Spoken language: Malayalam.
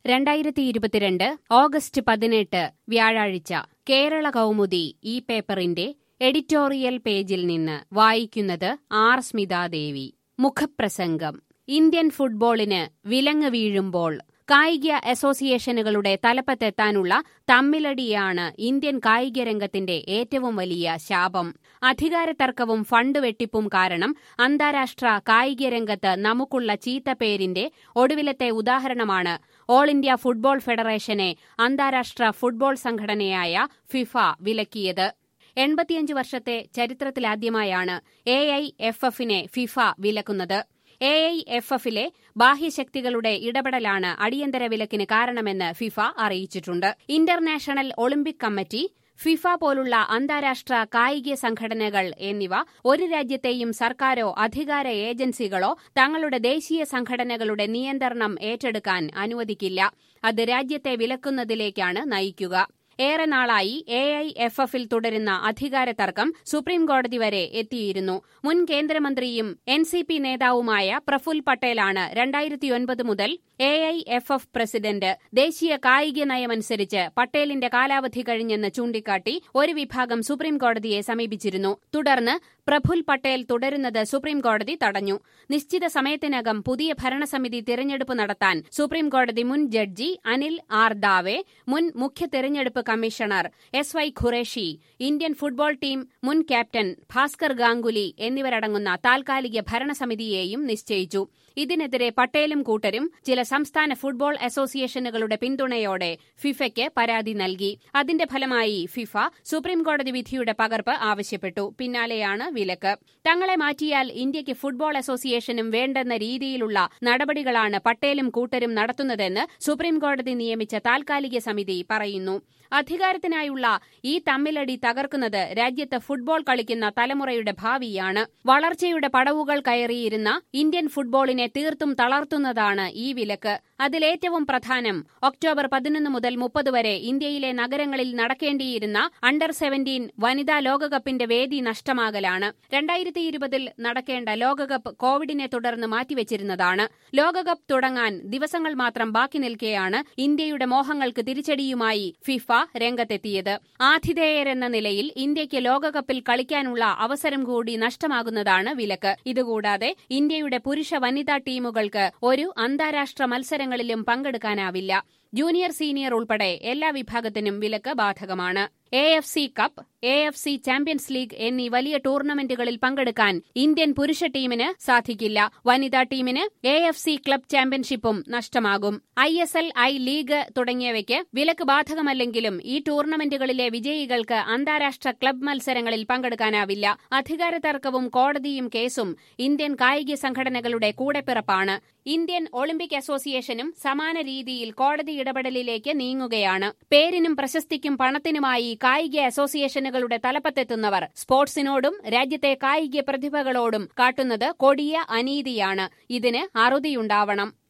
രണ്ടായിരത്തി ഇരുപത്തിരണ്ട് ഓഗസ്റ്റ് പതിനെട്ട് വ്യാഴാഴ്ച കേരള കൗമുദി ഈ പേപ്പറിന്റെ എഡിറ്റോറിയൽ പേജിൽ നിന്ന് വായിക്കുന്നത് ആർ സ്മിതാദേവി മുഖപ്രസംഗം ഇന്ത്യൻ ഫുട്ബോളിന് വിലങ്ങ് വീഴുമ്പോൾ കായിക അസോസിയേഷനുകളുടെ തലപ്പത്തെത്താനുള്ള തമ്മിലടിയാണ് ഇന്ത്യൻ കായിക രംഗത്തിന്റെ ഏറ്റവും വലിയ ശാപം അധികാരത്തർക്കവും ഫണ്ട് വെട്ടിപ്പും കാരണം അന്താരാഷ്ട്ര കായിക രംഗത്ത് നമുക്കുള്ള ചീത്തപ്പേരിന്റെ ഒടുവിലത്തെ ഉദാഹരണമാണ് ഓൾ ഇന്ത്യ ഫുട്ബോൾ ഫെഡറേഷനെ അന്താരാഷ്ട്ര ഫുട്ബോൾ സംഘടനയായ ഫിഫ വിലക്കിയത് എൺപത്തിയഞ്ച് വർഷത്തെ ചരിത്രത്തിലാദ്യമായാണ് എ ഐ എഫ് എഫിനെ ഫിഫ വിലക്കുന്നത് എ ഐ എഫ് എഫിലെ ബാഹ്യശക്തികളുടെ ഇടപെടലാണ് അടിയന്തര വിലക്കിന് കാരണമെന്ന് ഫിഫ അറിയിച്ചിട്ടുണ്ട് ഇന്റർനാഷണൽ ഒളിമ്പിക് കമ്മിറ്റി ഫിഫ പോലുള്ള അന്താരാഷ്ട്ര കായിക സംഘടനകൾ എന്നിവ ഒരു രാജ്യത്തെയും സർക്കാരോ അധികാര ഏജൻസികളോ തങ്ങളുടെ ദേശീയ സംഘടനകളുടെ നിയന്ത്രണം ഏറ്റെടുക്കാൻ അനുവദിക്കില്ല അത് രാജ്യത്തെ വിലക്കുന്നതിലേക്കാണ് നയിക്കുക ഏറെ നാളായി എ ഐ എഫ് എഫിൽ തുടരുന്ന അധികാര തർക്കം സുപ്രീംകോടതി വരെ എത്തിയിരുന്നു മുൻ കേന്ദ്രമന്ത്രിയും എൻ സി പി നേതാവുമായ പ്രഫുൽ പട്ടേലാണ് രണ്ടായിരത്തിയൊൻപത് മുതൽ A I F F president ദേശീയ കായിക നയമനുസരിച്ച് പട്ടേലിന്റെ കാലാവധി കഴിഞ്ഞെന്ന് ചൂണ്ടിക്കാട്ടി ഒരു വിഭാഗം സുപ്രീംകോടതിയെ സമീപിച്ചിരുന്നു തുടർന്ന് പ്രഫുൽ പട്ടേൽ തുടരുന്നത് സുപ്രീംകോടതി തടഞ്ഞു നിശ്ചിത സമയത്തിനകം പുതിയ ഭരണസമിതി തിരഞ്ഞെടുപ്പ് നടത്താൻ സുപ്രീംകോടതി മുൻ ജഡ്ജി അനിൽ ആർ ദാവെ മുൻ മുഖ്യ തെരഞ്ഞെടുപ്പ് commissioner S Y Qureshi Indian football team മുൻ ക്യാപ്റ്റൻ ഭാസ്കർ ഗാംഗുലി എന്നിവരടങ്ങുന്ന താൽക്കാലിക ഭരണസമിതിയെയും നിശ്ചയിച്ചു ഇതിനെതിരെ പട്ടേലും കൂട്ടരും ചില സംസ്ഥാന ഫുട്ബോൾ അസോസിയേഷനുകളുടെ പിന്തുണയോടെ ഫിഫയ്ക്ക് പരാതി നൽകി അതിന്റെ ഫലമായി ഫിഫ സുപ്രീംകോടതി വിധിയുടെ പകർപ്പ് ആവശ്യപ്പെട്ടു പിന്നാലെയാണ് വിലക്ക് തങ്ങളെ മാറ്റിയാൽ ഇന്ത്യയ്ക്ക് ഫുട്ബോൾ അസോസിയേഷനും വേണ്ടെന്ന രീതിയിലുള്ള നടപടികളാണ് പട്ടേലും കൂട്ടരും നടത്തുന്നതെന്ന് സുപ്രീംകോടതി നിയമിച്ച താൽക്കാലിക സമിതി പറയുന്നു അധികാരത്തിനായുള്ള ഈ തമ്മിലടി തകർക്കുന്നത് രാജ്യത്ത് ഫുട്ബോൾ കളിക്കുന്ന തലമുറയുടെ ഭാവിയാണ് വളർച്ചയുടെ പടവുകൾ കയറിയിരുന്ന ഇന്ത്യൻ ഫുട്ബോളിനെ തീർത്തും തളർത്തുന്നതാണ് ഈ വിലക്ക് അതിലേറ്റവും പ്രധാനം ഒക്ടോബർ പതിനൊന്ന് മുതൽ മുപ്പത് വരെ ഇന്ത്യയിലെ നഗരങ്ങളിൽ നടക്കേണ്ടിയിരുന്ന അണ്ടർ സെവന്റീൻ വനിതാ ലോകകപ്പിന്റെ വേദി നഷ്ടമാകലാണ് രണ്ടായിരത്തി ഇരുപതിൽ നടക്കേണ്ട ലോകകപ്പ് കോവിഡിനെ തുടർന്ന് മാറ്റിവെച്ചിരുന്നതാണ് ലോകകപ്പ് തുടങ്ങാൻ ദിവസങ്ങൾ മാത്രം ബാക്കി നിൽക്കെയാണ് ഇന്ത്യയുടെ മോഹങ്ങൾക്ക് തിരിച്ചടിയുമായി ഫിഫ രംഗത്തെത്തിയത് ആതിഥേയരെന്ന നിലയിൽ ഇന്ത്യയ്ക്ക് ലോകകപ്പിൽ കളിക്കാനുള്ള അവസരം കൂടി നഷ്ടമാകുന്നതാണ് വിലക്ക് ഇതുകൂടാതെ ഇന്ത്യയുടെ പുരുഷ വനിതാ ടീമുകൾക്ക് ഒരു അന്താരാഷ്ട്ര മത്സരങ്ങളിലും പങ്കെടുക്കാനാവില്ല ജൂനിയർ സീനിയർ ഉൾപ്പെടെ എല്ലാ വിഭാഗത്തിനും വിലക്ക് ബാധകമാണ് A F C cup A F C champions league എന്നീ വലിയ ടൂർണമെന്റുകളിൽ പങ്കെടുക്കാൻ ഇന്ത്യൻ പുരുഷ ടീമിന് സാധിക്കില്ല വനിതാ ടീമിന് എ എഫ് സി ക്ലബ് ചാമ്പ്യൻഷിപ്പും നഷ്ടമാകും I S L I league തുടങ്ങിയവയ്ക്ക് വിലക്ക് ബാധകമല്ലെങ്കിലും ഈ ടൂർണമെന്റുകളിലെ വിജയികൾക്ക് അന്താരാഷ്ട്ര ക്ലബ് മത്സരങ്ങളിൽ പങ്കെടുക്കാനാവില്ല അധികാര തർക്കവും കോടതിയും കേസും ഇന്ത്യൻ കായിക സംഘടനകളുടെ കൂടെപ്പിറപ്പാണ് ഇന്ത്യൻ ഒളിമ്പിക് അസോസിയേഷനും സമാന രീതിയിൽ കോടതി ഇടപെടലിലേക്ക് നീങ്ങുകയാണ് പേരിനും പ്രശസ്തിക്കും പണത്തിനുമായി കായിക അസോസിയേഷനുകളുടെ തലപ്പത്തെത്തുന്നവർ സ്പോർട്സിനോടും രാജ്യത്തെ കായിക പ്രതിഭകളോടും കാട്ടുന്നത് കൊടിയ അനീതിയാണ് ഇതിന് അറുതിയുണ്ടാവണം